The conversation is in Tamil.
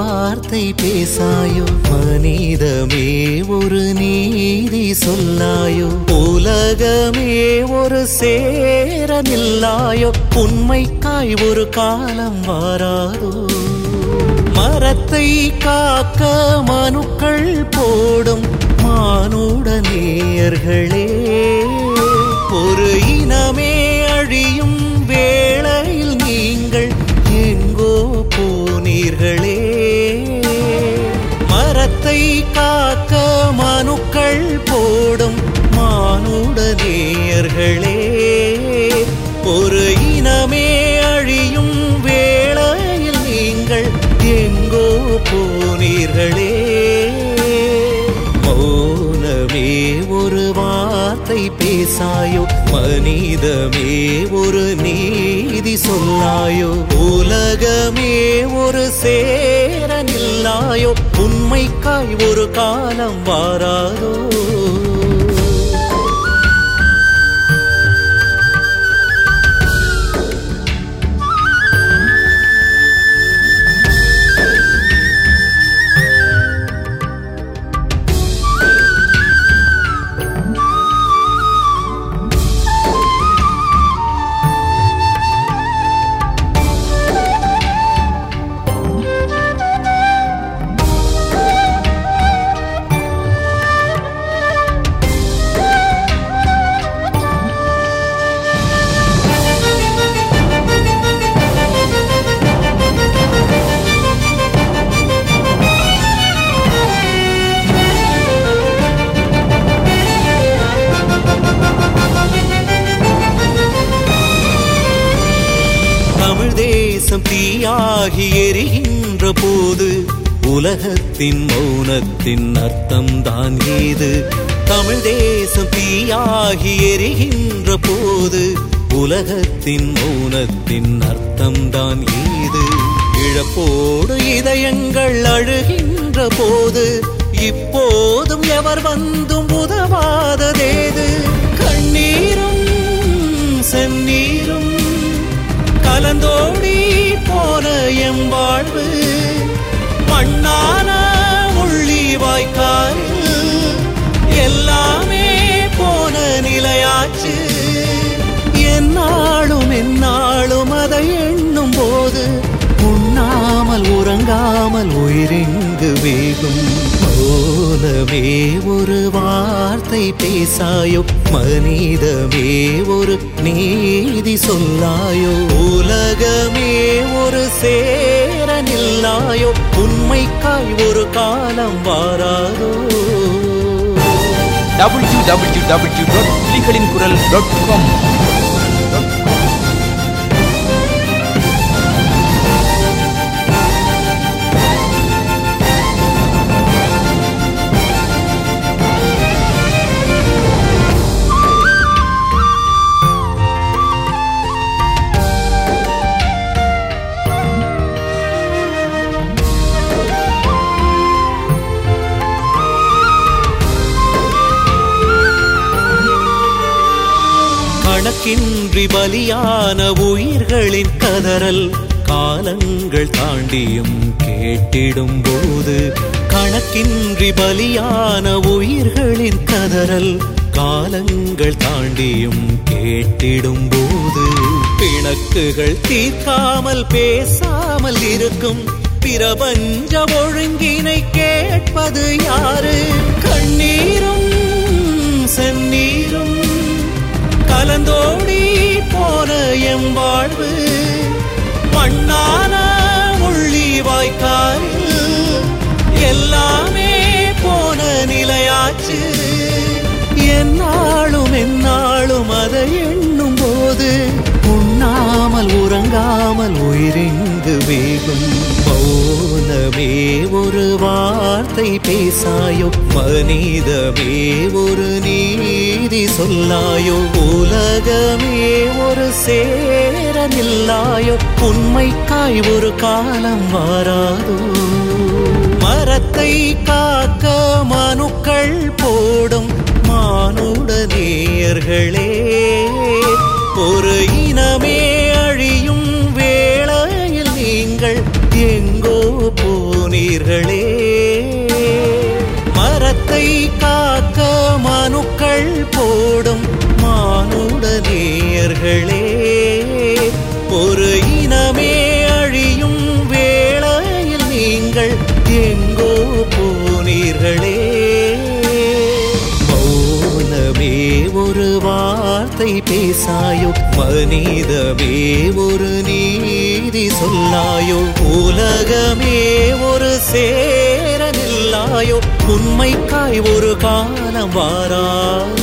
வார்த்தை பேசாயோ மனிதமே ஒரு நீதி சொல்லாயோ உலகமே ஒரு சேர நில்லாயோ உண்மைக்காய் ஒரு காலம் வாராதோ மரத்தை காக்க மனுக்கள் போடும் மானுட நேயர்களே ஒரு இனமே அழியும் வேளையில் நீங்கள் எங்கோ போனீர்களே மரத்தை காக்க மனுக்கள் போடும் மானுட நேயர்களே ஒரு இனமே அழியும் வேளையில் நீங்கள் எங்கோ போனீர்களே மௌனமே ஒரு வார்த்தை பேசாயோ மனிதமே ஒரு நீதி சொல்லாயோ உலகமே ஒரு சேர நில்லாயோ உண்மைக்காய் ஒரு காலம் வாராதோ தமிழ் தேசம் தீயாகி எரிகின்ற போது உலகத்தின் மௌனத்தின் அர்த்தம் தான் ஏது தமிழ் தேசம் தீயாகி எரிகின்ற போது உலகத்தின் மௌனத்தின் அர்த்தம் தான் ஏது இழப்போடு இதயங்கள் அழுகின்ற போது இப்போதும் எவர் வந்தும் உதவாததேது கண்ணீரும் செந்நீரும் கலந்தோடி போன எம் வாழ்வு மண்ணான உள்ளி வாய்க்காலில் எல்லாமே போன நிலையாச்சு என்னாலும் என்னாலும் அதை எண்ணும் போது உண்ணாமல் உறங்காமல் உயிரெங்கு வேகும் மௌனமே ஒரு வார்த்தை பேசாயோ மனிதமே ஒரு நீதி சொல்லாயோ உலகமே ஒரு சேர நில்லாயோ உண்மைக்காய் ஒரு காலம் வாராதோ டபிள்யூ டபிள்யூ டபிள்யூ டாட் புலிகளின் குரல் டாட் காம் கணக்கின்றி பலியான உயிர்களின் கதறல் காலங்கள் தாண்டியும் கேட்டிடும் போது கணக்கின்றி பலியான உயிர்களின் கதறல் காலங்கள் தாண்டியும் கேட்டிடும் போது பிணக்குகள் தீர்க்காமல் பேசாமல் இருக்கும் பிரபஞ்ச ஒழுங்கினை கேட்பது யாரு கண்ணீரும் செந்நீரும் கலந்தோடி போன எம் வாழ்வு மண்ணான உள்ளி வாய்க்காலில் எல்லாமே போன நிலையாச்சு என்னாலும் என்னாலும் அதை எண்ணும் போது உண்ணாமல் உறங்காமல் உயிரெங்கு வேகும் மௌனமே ஒரு வார்த்தை பேசாயோ மனிதமே ஒரு நீதி சொல்லாயோ உலகமே ஒரு சேர நில்லாயோ உண்மைக்காய் ஒரு காலம் வாராதோ மரத்தை காக்க மனுக்கள் போடும் மானுட நேயர்களே ஒரு இனமே அழியும் வேளையில் நீங்கள் எங்கோ போனீர்களே முட்டைகள் போடும் மானுட நேயர்களே ஒரு இனமே அழியும் வேளையில் நீங்கள் எங்கோ போனீர்களே மௌனமே ஒரு வார்த்தை பேசாயோ மனிதமே ஒரு நீதி சொல்லாயோ உலகமே ஒரு சேர நில்லாயோ உண்மைக்காய் ஒரு காலம் வாராயோ